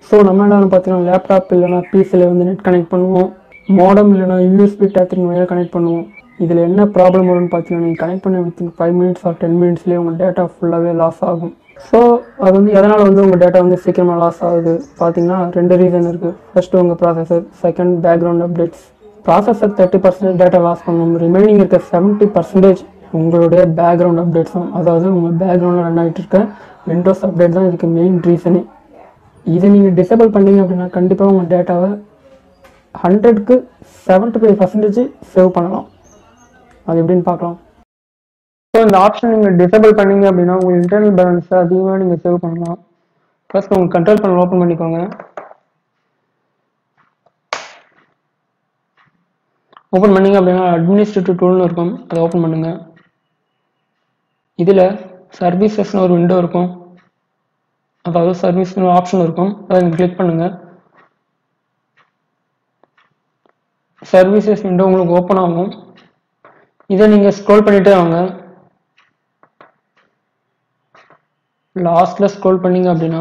so நம்ம என்ன பார்த்தீங்கன்னா லேப்டாப் இல்லைனா பிசியில் வந்து நெட் கனெக்ட் பண்ணுவோம் மாடம் இல்லைனா யூஎஸ்பி டேத்திங் வழியாக கனெக்ட் பண்ணுவோம் இதில் என்ன ப்ராப்ளம் வரும்னு பார்த்தீங்கன்னா நீங்கள் கனெக்ட் பண்ண within five minutes or ten மினிட்ஸ்லேயே உங்கள் டேட்டா ஃபுல்லாகவே லாஸ் ஆகும் ஸோ அது வந்து எதனால் வந்து உங்கள் டேட்டா வந்து சீக்கிரமாக லாஸ் ஆகுது பார்த்தீங்கன்னா ரெண்டு ரீசன் இருக்குது ஃபஸ்ட்டு உங்கள் processor second background updates processor thirty percentage data loss பண்ணும் ரிமைனிங் இருக்க செவன்ட்டி பர்சன்டேஜ் உங்களுடைய பேக்ரவுண்ட் அப்டேட்ஸ் தான் அதாவது உங்கள் பேக்ரவுண்டில் ரன் ஆகிட்டு இருக்க விண்டோஸ் அப்டேட் தான் இதுக்கு மெயின் ரீசனே இதை நீங்கள் டிசேபிள் பண்ணீங்க அப்படின்னா கண்டிப்பாக உங்கள் டேட்டாவை ஹண்ட்ரட்க்கு செவன்ட்டி ஃபைவ் பர்சன்டேஜ் சேவ் பண்ணலாம் அது எப்படின்னு பார்க்கலாம் ஸோ இந்த ஆப்ஷன் நீங்கள் டிசேபிள் பண்ணீங்க அப்படின்னா உங்கள் இன்டர்னல் பேலன்ஸை அதிகமாக நீங்கள் சேவ் பண்ணலாம் ஃபர்ஸ்ட் உங்கள் கண்ட்ரோல் பண்ண ஓப்பன் பண்ணிக்கோங்க ஓப்பன் பண்ணீங்க அப்படின்னா அட்மினிஸ்ட்ரேட்டிவ் டூல்னு இருக்கும் அதை ஓப்பன் பண்ணுங்க இதில் சர்வீசஸ்னு ஒரு விண்டோ இருக்கும் அதாவது சர்வீஸ்னு ஒரு ஆப்ஷன் இருக்கும் அதை நீங்கள் கிளிக் பண்ணுங்க சர்வீசஸ் விண்டோ உங்களுக்கு ஓப்பன் ஆகும் இதை நீங்கள் ஸ்க்ரோல் பண்ணிட்டே வாங்க லாஸ்ட்ல ஸ்க்ரோல் பண்ணீங்க அப்படின்னா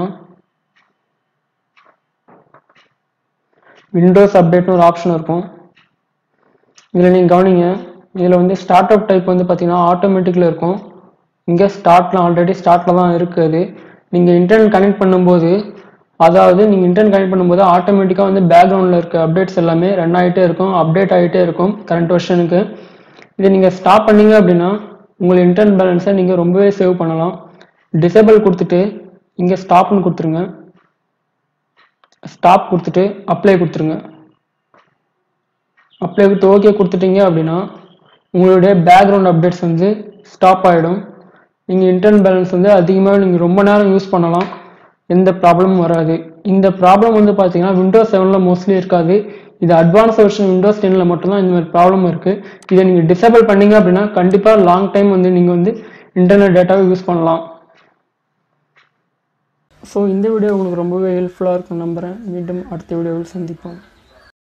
விண்டோஸ் அப்டேட்னு ஒரு ஆப்ஷன் இருக்கும் இதில் நீங்கள் கவனிங்க இதில் வந்து ஸ்டார்ட் அப் டைப் வந்து பார்த்தீங்கன்னா ஆட்டோமேட்டிக்கில் இருக்கும் இங்கே ஸ்டார்ட்ல ஆல்ரெடி ஸ்டார்ட்டில் தான் இருக்குது நீங்கள் இன்டர்நெட் கனெக்ட் பண்ணும்போது அதாவது நீங்கள் இன்டர்நெட் கனெக்ட் பண்ணும்போது ஆட்டோமேட்டிக்காக வந்து பேக்ரவுண்டில் இருக்க அப்டேட்ஸ் எல்லாமே ரன் ஆகிட்டே இருக்கும் அப்டேட் ஆகிட்டே இருக்கும் கரண்ட் வெர்ஷனுக்கு இதை நீங்கள் ஸ்டாப் பண்ணீங்க அப்படின்னா உங்கள் இன்டர்னல் பேலன்ஸை நீங்கள் ரொம்பவே சேவ் பண்ணலாம் டிசேபிள் கொடுத்துட்டு இங்கே ஸ்டாப்னு கொடுத்துருங்க ஸ்டாப் கொடுத்துட்டு அப்ளை கொடுத்துருங்க அப்ளை கொடுத்து ஓகே கொடுத்துட்டீங்க அப்படின்னா உங்களுடைய பேக்ரவுண்ட் அப்டேட்ஸ் வந்து ஸ்டாப் ஆகிடும் நீங்கள் இன்டர்னல் பேலன்ஸ் வந்து அதிகமாக நீங்கள் ரொம்ப நேரம் யூஸ் பண்ணலாம் எந்த ப்ராப்ளமும் வராது இந்த ப்ராப்ளம் வந்து பார்த்தீங்கன்னா விண்டோஸ் செவனில் மோஸ்ட்லி இருக்காது இது அட்வான்ஸ் வெர்ஷன் விண்டோஸ் டென்னில் மட்டும்தான் இந்த மாதிரி ப்ராப்ளம் இருக்குது இதை நீங்கள் டிசேபிள் பண்ணீங்க அப்படின்னா கண்டிப்பாக லாங் டைம் வந்து நீங்கள் வந்து இன்டர்நெட் டேட்டாவை யூஸ் பண்ணலாம் ஸோ இந்த வீடியோ உங்களுக்கு ரொம்பவே ஹெல்ப்ஃபுல்லாக இருக்கும் நம்புகிறேன் மீண்டும் அடுத்த வீடியோவில் சந்திப்போம்